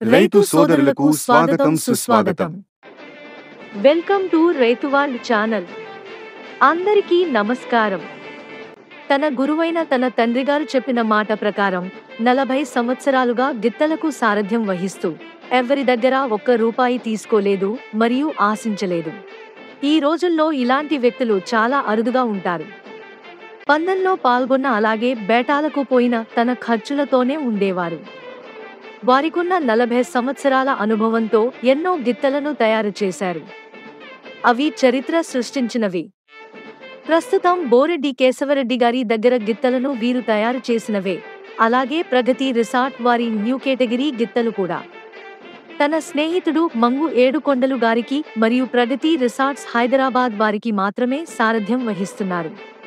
రైతు సోదరులకు స్వాగతం సుస్వాగతం welcome to Raithu world channel అందరికీ నమస్కారం తన గురువైన తన తండ్రిగారు చెప్పిన మాట ప్రకారం నలభై సంవత్సరాలుగా గిత్తలకు సారథ్యం వహిస్తూ ఎవరి దగ్గర ఒక్క రూపాయి తీసుకోలేదు మరియు ఆశించలేదు ఈ రోజుల్లో ఇలాంటి వ్యక్తులు చాలా అరుదుగా ఉంటారు పందెంలో పాల్గొన్న అలాగే బేటాలకు పోయిన తన ఖర్చులతోనే ఉండేవారు వారికున్న నలభై సంవత్సరాల అనుభవంతో ఎన్నో గిత్తలను తయారు చేశారు అవి చరిత్ర సృష్టించినవి ప్రస్తుతం బోరెడ్డి కేశవరెడ్డి గారి దగ్గర గిత్తలను వీరు తయారు చేసినవే అలాగే ప్రగతి రిసార్ట్ వారి న్యూ కేటగిరీ గిత్తలు కూడా తన స్నేహితుడు మంగు ఏడుకొండలు గారికి మరియు ప్రగతి రిసార్ట్స్ హైదరాబాద్ వారికి మాత్రమే సారథ్యం వహిస్తున్నారు